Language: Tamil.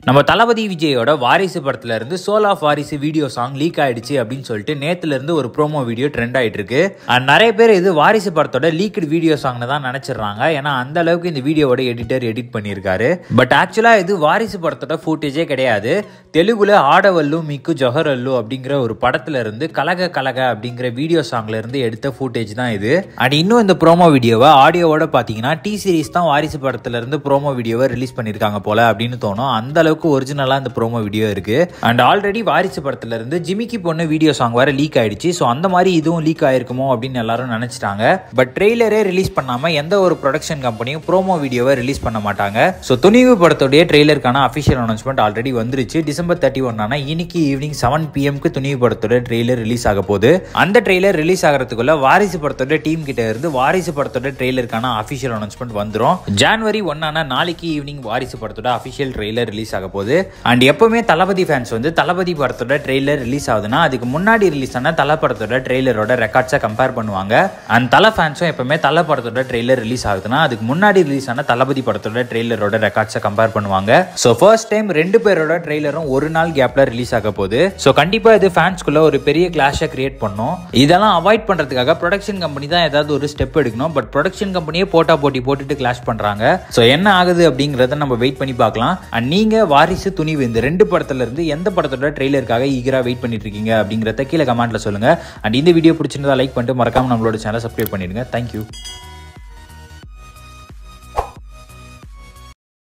நம்ம தளபதி விஜயோட வாரிசு படத்துல இருந்து soul of Varisu video song leak ஆயிடுச்சு அப்படின்னு சொல்லிட்டு நேத்துல இருந்து ஒரு ப்ரோமோ வீடியோ ட்ரெண்ட் ஆயிட்டு இருக்கு And நிறைய பேர் இது வாரிசு படத்தோட லீக்டு வீடியோ சாங்னு தான் நினைச்சிடுறாங்க ஏன்னா அந்த அளவுக்கு இந்த வீடியோவோட எடிட்டர் எடிட் பண்ணியிருக்காரு பட் ஆக்சுவலா இது வாரிசு படத்தோட ஃபுட்டேஜே கிடையாது தெலுங்குல ஆடவல்லு மிக்கு ஜொஹரல்லு அப்படிங்கிற ஒரு படத்துல இருந்து கலக கலக அப்படிங்கிற வீடியோ சாங்ல இருந்து எடுத்த ஃபுட்டேஜ் தான் இது அண்ட் இன்னும் இந்த ப்ரோமோ வீடியோவை ஆடியோவோட பாத்தீங்கன்னா டி சீரிஸ் தான் வாரிசு படத்துல இருந்து ப்ரோமோ வீடியோவை ரிலீஸ் பண்ணிருக்காங்க போல அப்படின்னு தோணும் அந்த அளவுக்கு ஒரிஜினலா இந்த ப்ரோமோ வீடியோ இருக்கு அண்ட் ஆல்ரெடி வாரிசு படத்துல இருந்து ஜிமிக்கி பொண்ணு வீடியோ சாங் வேற லீக் ஆயிடுச்சு ஸோ அந்த மாதிரி இதுவும் லீக் ஆயிருக்குமோ அப்படின்னு எல்லாரும் நினைச்சிட்டாங்க பட் ட்ரெய்லரே ரிலீஸ் பண்ணாம எந்த ஒரு ப்ரொடக்ஷன் கம்பெனியும் ப்ரோமோ வீடியோவை ரிலீஸ் பண்ண மாட்டாங்க ஸோ துணிவு படத்துடைய ட்ரெய்லருக்கான அஃபிஷியல் அனௌன்ஸ்மெண்ட் ஆல்ரெடி வந்துருச்சு டிசம்பர் தேர்ட்டி ஒன் ஆனா இன்னைக்கு ஈவினிங் செவன் பிஎம்க்கு துணிவு படத்தோட ட்ரெய்லர் ரிலீஸ் ஆக போகுது அந்த ட்ரெய்லர் ரிலீஸ் ஆகிறதுக்குள்ள வாரிசு படத்தோட டீம் கிட்ட இருந்து வாரிசு படத்தோட ட்ரெய்லருக்கான அஃபிஷியல் அனௌன்ஸ்மெண்ட் வந்துரும் ஜான்வரி ஒன்னான நாளைக்கு ஈவினிங் வாரிசு படத்தோட அஃபிஷியல் ட்ரெய்லர் ரிலீஸ் ஆக போகுது அண்ட் எப்பவுமே தளபதி ஃபேன்ஸ் வந்து தளபதி படத்தோட ட்ரெய்லர் ரிலீஸ் ஆகுதுன்னா அதுக்கு முன்னாடி ரிலீஸ் ஆன தல படத்தோட ட்ரெய்லரோட ரெக்கார்ட்ஸை கம்பேர் பண்ணுவாங்க அண்ட் தல ஃபேன்ஸும் எப்பவுமே தல படத்தோட ட்ரெய்லர் ரிலீஸ் ஆகுதுன்னா அதுக்கு முன்னாடி ரிலீஸ் ஆன தளபதி படத்தோட ட்ரெய்லரோட ரெக்கார்ட்ஸை கம்பேர் பண்ணுவாங்க ஸோ ஃபர்ஸ்ட் டைம் ரெண்டு பேரோட ட்ரெய்லரும் ஒரு நாள் கேப்ல ரிலீஸ் ஆக போகுது ஸோ கண்டிப்பா இது ஃபேன்ஸ்குள்ள ஒரு பெரிய கிளாஷை கிரியேட் பண்ணும் இதெல்லாம் அவாய்ட் பண்றதுக்காக ப்ரொடக்ஷன் கம்பெனி தான் ஏதாவது ஒரு ஸ்டெப் எடுக்கணும் பட் ப்ரொடக்ஷன் கம்பெனியே போட்டா போட்டி போட்டுட்டு கிளாஷ் பண்றாங்க ஸோ என்ன ஆகுது அப்படிங்கறத நம்ம வெயிட் பண்ணி பார்க்கலாம் அண்ட் நீங்க வாரிசு துணிவு இந்த ரெண்டு படத்துல இருந்து எந்த படத்தோட ட்ரெய்லருக்காக ஈகரா வெயிட் பண்ணிட்டு இருக்கீங்க அப்படிங்கறத கீழே கமெண்ட்ல சொல்லுங்க அண்ட் இந்த வீடியோ பிடிச்சிருந்தா லைக் பண்ணிட்டு மறக்காம நம்மளோட சேனல் சப்ஸ்கிரைப் பண்ணிடுங்க தேங்க்யூ